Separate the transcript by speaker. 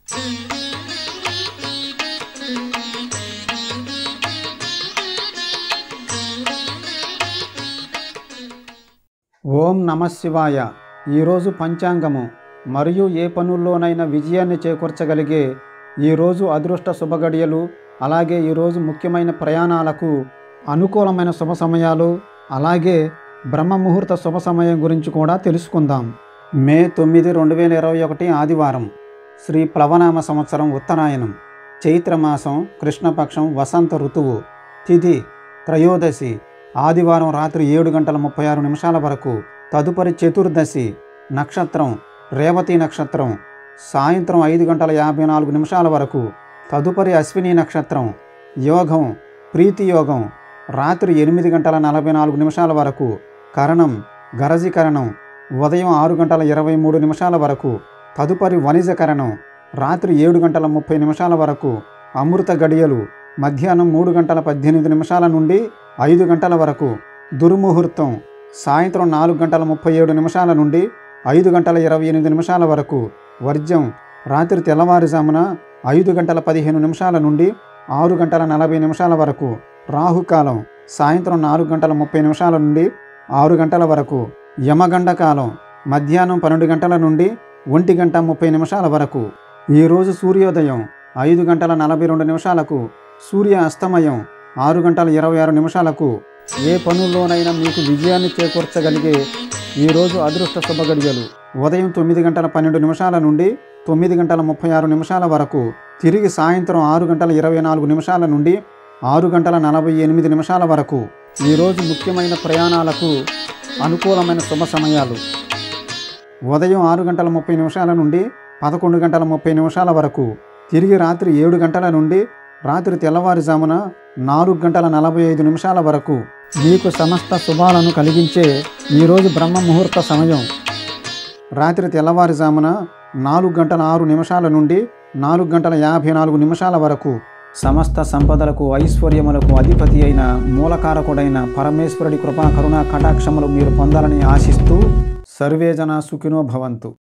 Speaker 1: ఓం నమ శివాయ ఈరోజు పంచాంగము మరియు ఏ పనుల్లోనైనా విజయాన్ని చేకూర్చగలిగే ఈరోజు అదృష్ట శుభగడియలు అలాగే ఈరోజు ముఖ్యమైన ప్రయాణాలకు అనుకూలమైన శుభ సమయాలు అలాగే బ్రహ్మ ముహూర్త శుభ సమయం గురించి కూడా తెలుసుకుందాం మే తొమ్మిది రెండు వేల ఇరవై ఒకటి ఆదివారం శ్రీ ప్లవనామ సంవత్సరం ఉత్తరాయణం చైత్రమాసం కృష్ణపక్షం వసంత ఋతువు తిథి త్రయోదశి ఆదివారం రాత్రి ఏడు గంటల ముప్పై ఆరు నిమిషాల వరకు తదుపరి చతుర్దశి నక్షత్రం రేవతి నక్షత్రం సాయంత్రం ఐదు గంటల యాభై నాలుగు నిమిషాల వరకు తదుపరి అశ్విని నక్షత్రం యోగం ప్రీతి యోగం రాత్రి ఎనిమిది గంటల నలభై నాలుగు నిమిషాల వరకు కరణం గరజీకరణం ఉదయం ఆరు గంటల ఇరవై మూడు నిమిషాల వరకు తదుపరి వణిజకరణం రాత్రి ఏడు గంటల ముప్పై నిమిషాల వరకు అమృత గడియలు మధ్యాహ్నం మూడు గంటల పద్దెనిమిది నిమిషాల నుండి ఐదు గంటల వరకు దుర్ముహూర్తం సాయంత్రం నాలుగు గంటల ముప్పై ఏడు నిమిషాల నుండి ఐదు గంటల ఇరవై ఎనిమిది నిమిషాల వరకు వర్జ్యం రాత్రి తెల్లవారుజామున ఐదు గంటల పదిహేను నిమిషాల నుండి ఆరు గంటల నలభై నిమిషాల వరకు రాహుకాలం సాయంత్రం నాలుగు గంటల ముప్పై నిమిషాల నుండి ఆరు గంటల వరకు యమగండ కాలం మధ్యాహ్నం పన్నెండు గంటల నుండి ఒంటి గంట ముప్పై నిమిషాల వరకు ఈరోజు సూర్యోదయం ఐదు గంటల నలభై రెండు నిమిషాలకు సూర్య అస్తమయం ఆరు గంటల ఇరవై ఆరు నిమిషాలకు ఏ పనుల్లోనైనా మీకు విజయాన్ని చేకూర్చగలిగే ఈరోజు అదృష్ట శుభగడియలు ఉదయం తొమ్మిది గంటల పన్నెండు నిమిషాల నుండి తొమ్మిది గంటల ముప్పై ఆరు నిమిషాల వరకు తిరిగి సాయంత్రం ఆరు గంటల ఇరవై నాలుగు నిమిషాల నుండి ఆరు గంటల నలభై ఎనిమిది నిమిషాల వరకు ఈరోజు ముఖ్యమైన ప్రయాణాలకు అనుకూలమైన శుభ సమయాలు ఉదయం ఆరు గంటల ముప్పై నిమిషాల నుండి పదకొండు గంటల ముప్పై నిమిషాల వరకు తిరిగి రాత్రి ఏడు గంటల నుండి రాత్రి తెల్లవారుజామున నాలుగు గంటల నలభై ఐదు నిమిషాల వరకు మీకు సమస్త శుభాలను కలిగించే ఈరోజు బ్రహ్మ ముహూర్త సమయం రాత్రి తెల్లవారుజామున నాలుగు గంటల ఆరు నిమిషాల నుండి నాలుగు గంటల యాభై నాలుగు నిమిషాల వరకు సమస్త సంపదలకు ఐశ్వర్యములకు అధిపతి అయిన మూలకారకుడైన పరమేశ్వరుడి కృపా కరుణా కటాక్షములు మీరు పొందాలని ఆశిస్తూ సర్వేజన సుఖినో భవంతు